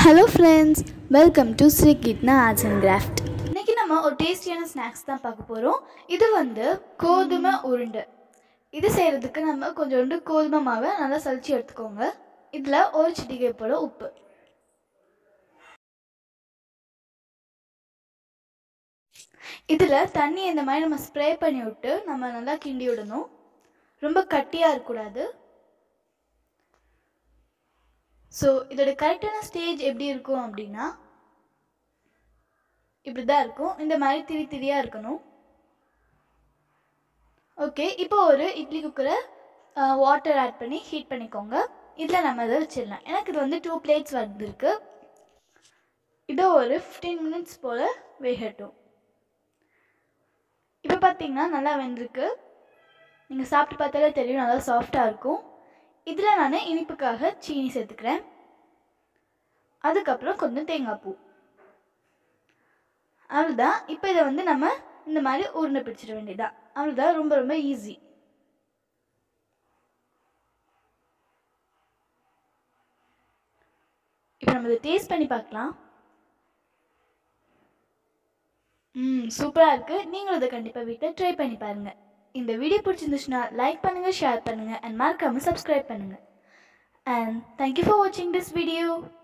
hello friends welcome to Sri கிட்னா arts and craft இன்னைக்கு நம்ம ஒரு டேஸ்டியான ஸ்நாக்ஸ் தான் பார்க்க போகிறோம் இது வந்து கோதுமை உருண்டை இது செய்கிறதுக்கு நம்ம கொஞ்சோண்டு கோதுமை மாவை நல்லா சலிச்சு எடுத்துக்கோங்க இதில் ஒரு சிட்டிகை போல் உப்பு இதில் தண்ணி இந்த மாதிரி நம்ம ஸ்ப்ரே பண்ணி விட்டு நம்ம நல்லா கிண்டி விடணும் ரொம்ப கட்டியாக இருக்கக்கூடாது ஸோ இதோட கரெக்டான ஸ்டேஜ் எப்படி இருக்கும் அப்படின்னா இப்படி தான் இருக்கும் இந்த மாதிரி திரி திரியாக இருக்கணும் ஓகே இப்போ ஒரு இட்லி குக்கரை வாட்டர் ஆட் பண்ணி ஹீட் பண்ணிக்கோங்க இதில் நம்ம இதை வச்சிடலாம் எனக்கு இது வந்து டூ பிளேட்ஸ் வந்திருக்கு இதோ ஒரு ஃபிஃப்டீன் மினிட்ஸ் போல் வேகட்டும் இப்போ பார்த்தீங்கன்னா நல்லா வெந்திருக்கு நீங்கள் சாப்பிட்டு பார்த்தாலே தெரியும் நல்லா சாஃப்டாக இருக்கும் இதில் நான் இனிப்புக்காக சீனி சேர்த்துக்கிறேன் அதுக்கப்புறம் கொஞ்சம் தேங்காய் பூ அவ்வளோதான் இப்போ இதை வந்து நம்ம இந்த மாதிரி உருண்டை பிடிச்சிட வேண்டியதா அவ்வளோதான் ரொம்ப ரொம்ப ஈஸி இப்போ நம்ம இதை டேஸ்ட் பண்ணி பார்க்கலாம் ம் சூப்பராக இருக்குது நீங்களும் இதை கண்டிப்பாக வீட்டில் ட்ரை பண்ணி பாருங்கள் இந்த வீடியோ பிடிச்சிருந்துச்சுன்னா லைக் பண்ணுங்கள் ஷேர் பண்ணுங்கள் அண்ட் மறக்காமல் சப்ஸ்கிரைப் பண்ணுங்கள் அண்ட் தேங்க்யூ ஃபார் வாட்சிங் திஸ் வீடியோ